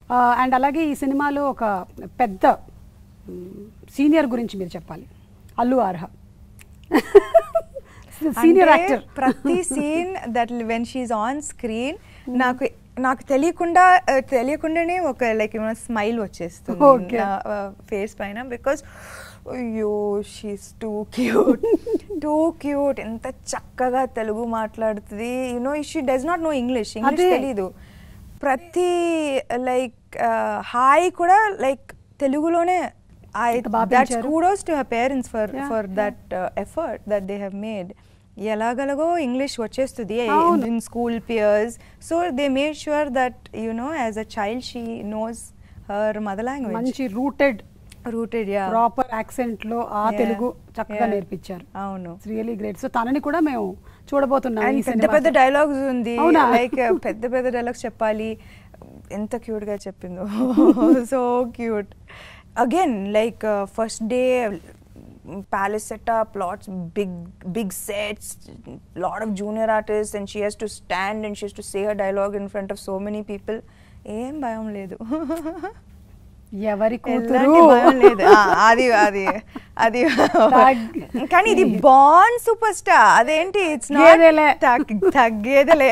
And అలాగే ఈ సినిమాలో ఒక పెద్ద సీనియర్ గురించి మీరు చెప్పాలి అల్లు అర్హ సీనియర్ అంటే యాక్టర్ ప్రతి scene that when she on screen నాకు నాకు తెలియకుండా uh, తెలియకుండానే ఒక లైక్ స్మైల్ వచ్చేస్తుంది Okay. ఫేస్ పైన బికాస్ అయ్యో she's too cute too cute ఎంత చక్కగా తెలుగు మాట్లాడుతుంది you know she does not know English English అదే. తెలీదు ప్రతి లైక్ హాయ్ కూడా లైక్ తెలుగులోనే ఐ ఎంత బాగా దట్స్ పెంచారు. kudos to her parents for Yeah, for yeah. that uh, effort that they have made ఎలాగలగో ఇంగ్లీష్ వచ్చేస్తుంది అవును. In school peers so they made sure that you know as a child she knows her mother language మంచి rooted rooted yeah proper accent లో ఆ Yeah. Telugu చక్కగా Yeah. నేర్పించారు అవును really great so తనని కూడా మేము చూడబోతున్నాం అండ్ ఈ పెద్ద సినిమాతో. పెద్ద డైలాగ్స్ ఉంది అవునా? లైక్ పెద్ద పెద్ద డైలాగ్స్ చెప్పాలి ఎంత క్యూట్ గా చెప్పిందో so cute again like first day palace setup lots big big sets lot of junior artist and she has to stand and she has to say her dialogue in front of so many people ఏం భయం లేదు ఎవరి కూతురు ఎలాంటి భయం లేదు ఆ, అది అది అది తగ్- కానీ ఇది బాన్ సూపర్ స్టార్ అదేంటి ఇట్స్ గేదెలే. తగ్గేదలే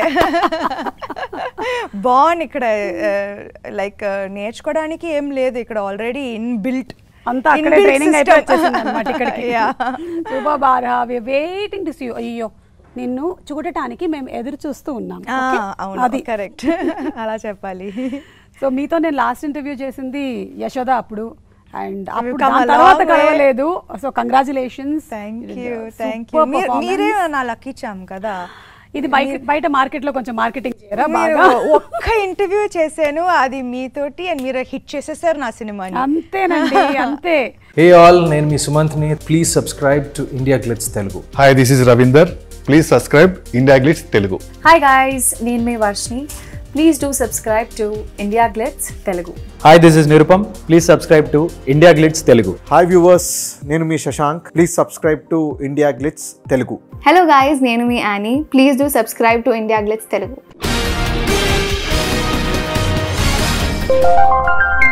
బాన్ ఇక్కడ లైక్ నేర్చుకోవడానికి ఏం లేదు ఇక్కడ ఆల్రెడీ ఇన్ బిల్ట్ అంతా అక్కడే ట్రైనింగ్ అయిపోయి వచ్చేసింది అనమాట ఇక్కడికి సూపర్ బారా వెయిటింగ్ టు సీ అయ్యో నిన్ను చూడటానికి మేము ఎదురు చూస్తూ ఉన్నాం Okay? అవును అది కరెక్ట్ అలా చెప్పాలి సో మీతో నేను లాస్ట్ ఇంటర్వ్యూ చేసింది యశోద అప్పుడు అండ్ అప్పుడు come దాని a తర్వాత long way. కలవలేదు so congratulations thank you thank you మీరే నా లక్ ఇచ్చాం కదా ఇది బయట బయట మార్కెట్ లో కొంచెం మార్కెటింగ్ చేయరా మీరు బాగా ఒక్క ఇంటర్వ్యూ చేశాను అది మీతోటి అండ్ మీరు హిట్ చేసేసారు నా సినిమాని అంతేనండి అంతే హే ఆల్ నేను మీ సుమంత్ని please subscribe to India Glitz Telugu hi this is Ravinder please subscribe India Glitz Telugu hi guys నేను మీ Varshini please do subscribe to India Glitz Telugu hi this is Nirupam please subscribe to India Glitz Telugu hi viewers నేను మీ Shashank please subscribe to India Glitz Telugu hello guys నేను మీ Annie please do subscribe to India Glitz Telugu